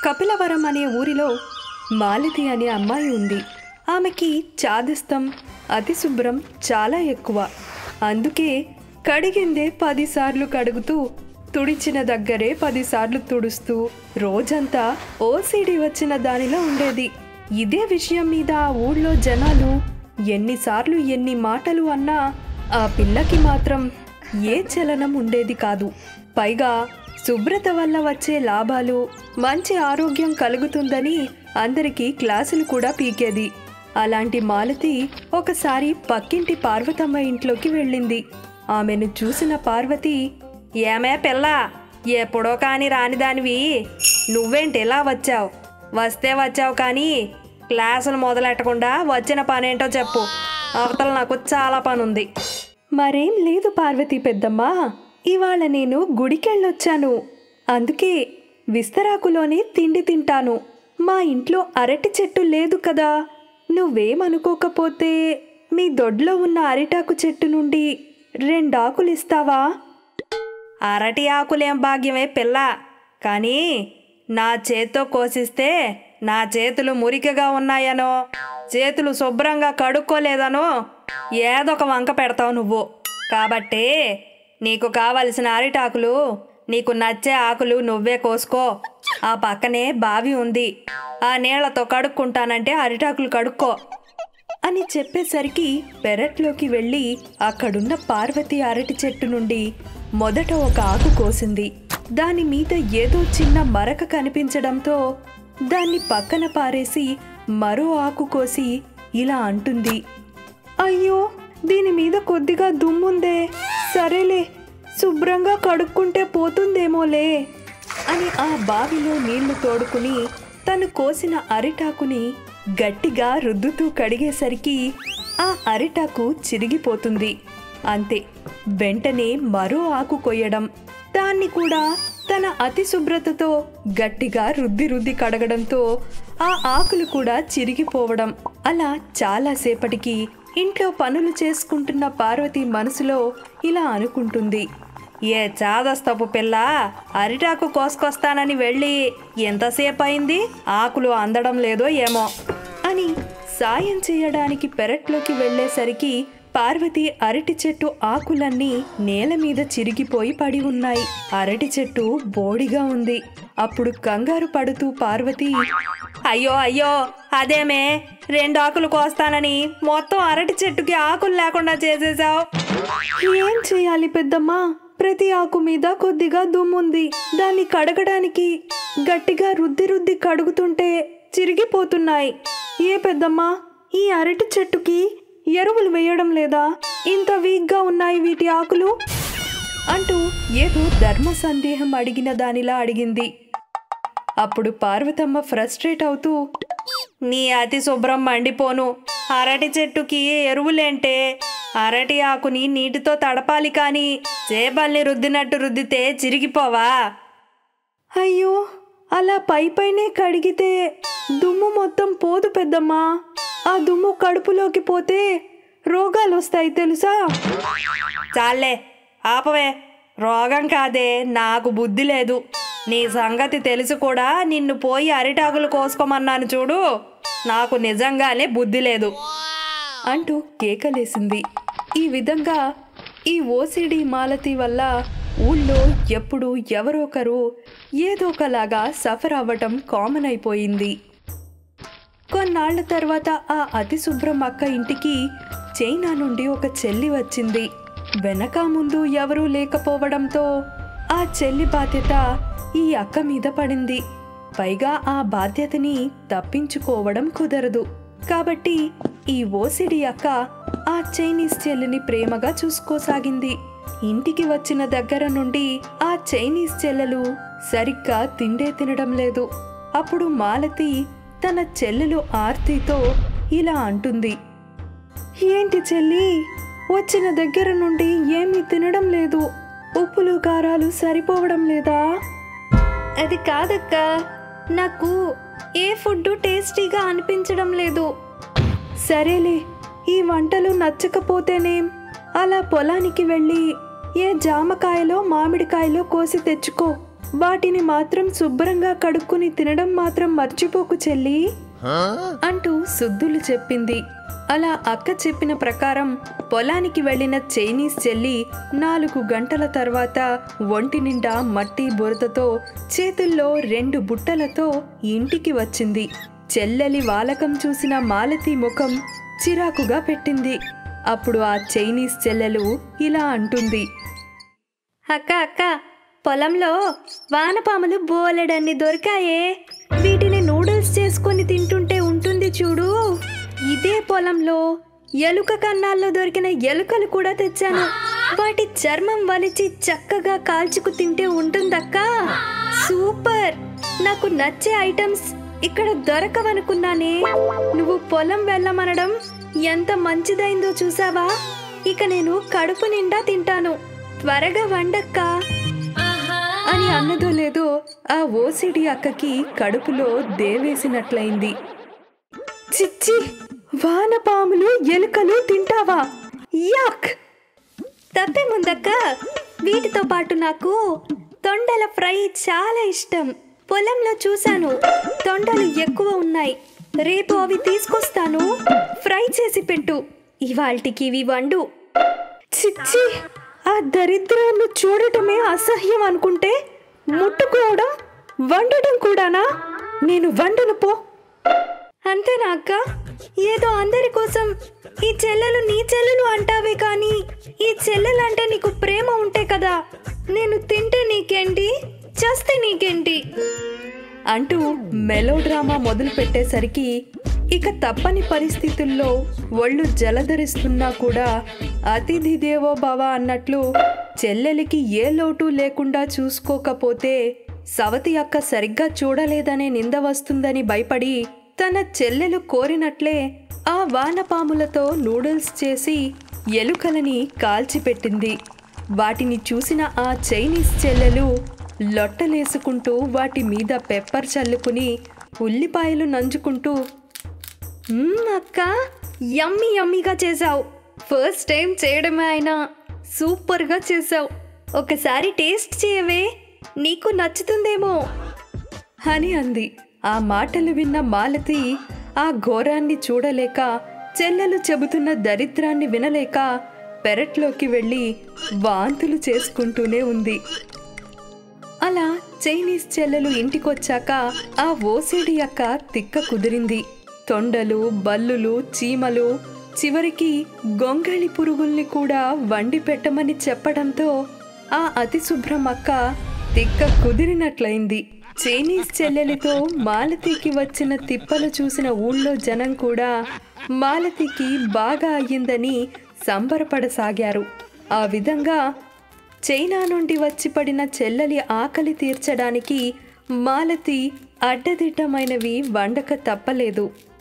కపిలవరం అనే ఊరిలో మాలతి అనే అమ్మాయి ఉంది ఆమెకి చాదస్తం అతిశుభ్రం చాలా ఎక్కువ అందుకే కడిగిందే పదిసార్లు కడుగుతూ తుడిచిన దగ్గరే పదిసార్లు తుడుస్తూ రోజంతా ఓసిడి వచ్చిన దానిలో ఉండేది ఇదే విషయం మీద ఆ ఊళ్ళో జనాలు ఎన్నిసార్లు ఎన్ని మాటలు అన్నా ఆ పిల్లకి మాత్రం ఏ చలనం ఉండేది కాదు పైగా శుభ్రత వల్ల వచ్చే లాభాలు మంచి ఆరోగ్యం కలుగుతుందని అందరికీ క్లాసులు కూడా పీకేది అలాంటి మాలతి ఒకసారి పక్కింటి పార్వతమ్మ ఇంట్లోకి వెళ్ళింది ఆమెను చూసిన పార్వతి ఏమే పిల్ల ఎప్పుడో కాని రానిదానివి నువ్వేంటి ఇలా వచ్చావు వస్తే వచ్చావు కానీ క్లాసులు మొదలెట్టకుండా వచ్చిన పనేంటో చెప్పు అవతల నాకు చాలా పనుంది మరేం లేదు పార్వతి పెద్దమ్మ ఇవాళ నేను గుడికెళ్ళొచ్చాను అందుకే విస్తరాకులోనే తిండి తింటాను మా ఇంట్లో అరటి చెట్టు లేదు కదా నువ్వేమనుకోకపోతే మీ దొడ్లో ఉన్న అరిటాకు చెట్టు నుండి రెండాకులు ఇస్తావా అరటి ఆకులేం భాగ్యమే పిల్ల కానీ నా చేత్తో కోసిస్తే నా చేతులు మురికగా ఉన్నాయనో చేతులు శుభ్రంగా కడుక్కోలేదనో ఏదొక వంక పెడతావు నువ్వు కాబట్టి నీకు కావలసిన అరిటాకులు నీకు నచ్చే ఆకులు నువ్వే కోసుకో ఆ పక్కనే బావి ఉంది ఆ నీళ్లతో కడుక్కుంటానంటే అరిటాకులు కడుక్కో అని చెప్పేసరికి పెరట్లోకి వెళ్ళి అక్కడున్న పార్వతి అరటి చెట్టు నుండి మొదట ఒక ఆకు కోసింది దాని మీద ఏదో చిన్న మరక కనిపించడంతో దాన్ని పక్కన పారేసి మరో ఆకు కోసి ఇలా అంటుంది అయ్యో దీని మీద కొద్దిగా దుమ్ముందే సరేలే శుభ్రంగా కడుక్కుంటే పోతుందేమోలే అని ఆ బావిలో నీళ్లు తోడుకుని తను కోసిన అరిటాకుని గట్టిగా రుద్దుతూ కడిగేసరికి ఆ అరిటాకు చిరిగిపోతుంది అంతే వెంటనే మరో ఆకు కొయ్యడం దాన్ని కూడా తన అతి శుభ్రతతో గట్టిగా రుద్ది రుద్ది కడగడంతో ఆ ఆకులు కూడా చిరిగిపోవడం అలా చాలాసేపటికి ఇంట్లో పనులు చేసుకుంటున్న పార్వతి మనసులో ఇలా అనుకుంటుంది ఏ చాదస్తపు పిల్ల అరిటాకు కోసుకొస్తానని వెళ్ళి ఎంతసేపు అయింది ఆకులు అందడం లేదో ఏమో అని సాయం చేయడానికి పెరట్లోకి వెళ్ళేసరికి పార్వతి అరటి చెట్టు ఆకులన్నీ నేల మీద చిరిగిపోయి పడి ఉన్నాయి అరటి చెట్టు బోడిగా ఉంది అప్పుడు కంగారు పడుతూ పార్వతి అయ్యో అయ్యో అదేమే రెండు ఆకులు కోస్తానని మొత్తం అరటి చెట్టుకి ఆకులు లేకుండా చేసేసావు ఏం చేయాలి పెద్దమ్మా ప్రతి ఆకు మీద కొద్దిగా దుమ్ముంది దాన్ని కడగడానికి గట్టిగా రుద్ది రుద్ది కడుగుతుంటే చిరిగిపోతున్నాయి ఏ పెద్దమ్మా ఈ అరటి చెట్టుకి ఎరువులు వేయడం లేదా ఇంత వీక్గా ఉన్నాయి వీటి ఆకులు అంటూ ఏదో ధర్మ సందేహం అడిగిన దానిలా అడిగింది అప్పుడు పార్వతమ్మ ఫ్రస్ట్రేట్ అవుతూ నీ అతి శుభ్రం మండిపోను అరటి చెట్టుకి ఎరువులేంటే అరటి ఆకుని నీటితో తడపాలి కానీ చేపల్ని రుద్దినట్టు రుద్దితే చిరిగిపోవా అయ్యో అలా పై పైనే కడిగితే దుమ్ము మొత్తం పోదు పెద్దమ్మా ఆ దుమ్ము కడుపులోకి పోతే రోగాలు వస్తాయి తెలుసా చాలే ఆపవే రోగం కాదే నాకు బుద్ధి లేదు నీ సంగతి తెలిసి కూడా నిన్ను పోయి అరిటాకులు కోసుకోమన్నాను చూడు నాకు నిజంగానే బుద్ధి లేదు అంటూ కేకలేసింది ఈ విధంగా ఈ ఓసిడి మాలతి వల్ల ఊళ్ళో ఎప్పుడు ఎవరొకరు ఏదో ఒకలాగా సఫర్ అవ్వటం కామన్ అయిపోయింది కొన్నాళ్ల తర్వాత ఆ అతి శుభ్రం అక్క ఇంటికి చైనా నుండి ఒక చెల్లి వచ్చింది వెనక ముందు ఎవరూ లేకపోవడంతో ఆ చెల్లి బాధ్యత ఈ అక్క మీద పడింది పైగా ఆ బాధ్యతని తప్పించుకోవడం కుదరదు కాబట్టి ఈ ఓసిడి అక్క ఆ చైనీస్ చెల్లిని ప్రేమగా చూసుకోసాగింది ఇంటికి వచ్చిన దగ్గర నుండి ఆ చైనీస్ చెల్లెలు సరిగ్గా తిండే తినడం లేదు అప్పుడు మాలతి తన చెల్లెలు ఆర్తితో ఇలా అంటుంది ఏంటి చెల్లి వచ్చిన దగ్గర నుండి ఏమీ తినడం లేదు ఉప్పులు కారాలు సరిపోవడం లేదా అది కాదక్క నాకు ఏ ఫుడ్ టేస్టీగా అనిపించడం లేదు సరేలే ఈ వంటలు నచ్చకపోతేనేం అలా పొలానికి వెళ్ళి ఏ జామకాయలో మామిడికాయలో కోసి తెచ్చుకో వాటిని మాత్రం శుభ్రంగా కడుక్కుని తినడం మాత్రం మర్చిపోకు చెల్లి అంటూ సుద్దులు చెప్పింది అలా అక్క చెప్పిన ప్రకారం పొలానికి వెళ్ళిన చైనీస్ చెల్లి నాలుగు గంటల తర్వాత ఒంటి నిండా మట్టి బురదతో చేతుల్లో రెండు బుట్టలతో ఇంటికి వచ్చింది చెల్లెలి వాలకం చూసిన మాలతి ముఖం చిరాకుగా పెట్టింది అప్పుడు ఆ చైనీస్ చెల్లెలు ఇలా అంటుంది అక్క అక్క పొలంలో వానపాములు బోలెడన్ని దొరికాయే వీటిని నూడిల్స్ చేసుకొని తింటుంటే ఉంటుంది చూడు ఇదే పొలంలో ఎలుక కన్నాల్లో దొరికిన ఎలుకలు కూడా తెచ్చాను వాటి చర్మం వలిచి చక్కగా కాల్చుకు తింటే ఉంటుందక్క సూపర్ నాకు నచ్చే ఐటమ్స్ ఇక్కడ దొరకవనుకున్నానే నువ్వు పొలం వెళ్ళమనడం ఎంత మంచిదైందో చూసావా ఇక నేను కడుపు నిండా తింటాను త్వరగా వండక్కా అని అన్నదో లేదో ఆ ఓసిడి అక్కకి కడుపులో దేవేసినట్లయింది చిచ్చి వానపాములు ఎలుకలు తింటావా యాక్ తప్పే ముందక్క వీటితో పాటు నాకు తొండల ఫ్రై చాలా ఇష్టం పొలంలో చూశాను తొండలు ఎక్కువ ఉన్నాయి రేపు అవి తీసుకొస్తాను ఫ్రై చేసి పెట్టు ఇవాల్టికి ఇవి వండు చిచ్చి ఆ దరిద్రాన్ని చూడటమే అసహ్యం అనుకుంటే ముట్టుకోవడం వండటం కూడానా నేను వండను పో అంతేనా అక్క ఏదో అందరి కోసం ఈ చెల్లెలు నీ చెల్లెలు అంటావే కానీ ఈ చెల్లెలు అంటే నీకు ప్రేమ ఉంటే కదా నేను తింటే నీకేంటి చేస్తే నీకేంటి అంటూ మెలో డ్రామా మొదలు పెట్టేసరికి ఇక తప్పని పరిస్థితుల్లో ఒళ్ళు జలధరిస్తున్నా కూడా అతిథి దేవో భవ అన్నట్లు చెల్లెలికి ఏ లోటు లేకుండా చూసుకోకపోతే సవతి అక్క సరిగ్గా చూడలేదనే నింద వస్తుందని భయపడి తన చెల్లెలు కోరినట్లే ఆ వానపాములతో నూడిల్స్ చేసి ఎలుకలని కాల్చిపెట్టింది వాటిని చూసిన ఆ చైనీస్ చెల్లెలు లొట్టలేసుకుంటూ వాటి మీద పెప్పర్ చల్లుకుని ఉల్లిపాయలు నంజుకుంటూ "మ్మ్, అక్క యమ్మీ యమ్మీగా చేసావు ఫస్ట్ టైం చేయడమే అయినా సూపర్గా చేసావు ఒకసారి టేస్ట్ చేయవే నీకు నచ్చుతుందేమో అని అంది ఆ మాటలు విన్న మాలతి ఆ ఘోరాన్ని చూడలేక చెల్లెలు చెబుతున్న దరిద్రాన్ని వినలేక పెరట్లోకి వెళ్ళి వాంతులు చేసుకుంటూనే ఉంది అలా చైనీస్ చెల్లెలు ఇంటికొచ్చాక ఆ ఓసిడి అక్క తిక్క కుదిరింది తొండలు బల్లులు చీమలు చివరికి గొంగళి పురుగుల్ని కూడా వండి పెట్టమని చెప్పడంతో ఆ అతి శుభ్రం అక్క తిక్క కుదిరినట్లయింది చైనీస్ చెల్లెలితో మాలతికి వచ్చిన తిప్పలు చూసిన ఊళ్ళో జనం కూడా మాలతికి బాగా అయ్యిందని సంబరపడసాగారు ఆ విధంగా చైనా నుండి వచ్చి పడిన చెల్లెలి ఆకలి తీర్చడానికి మాలతి అడ్డదిడ్డమైనవి వండక తప్పలేదు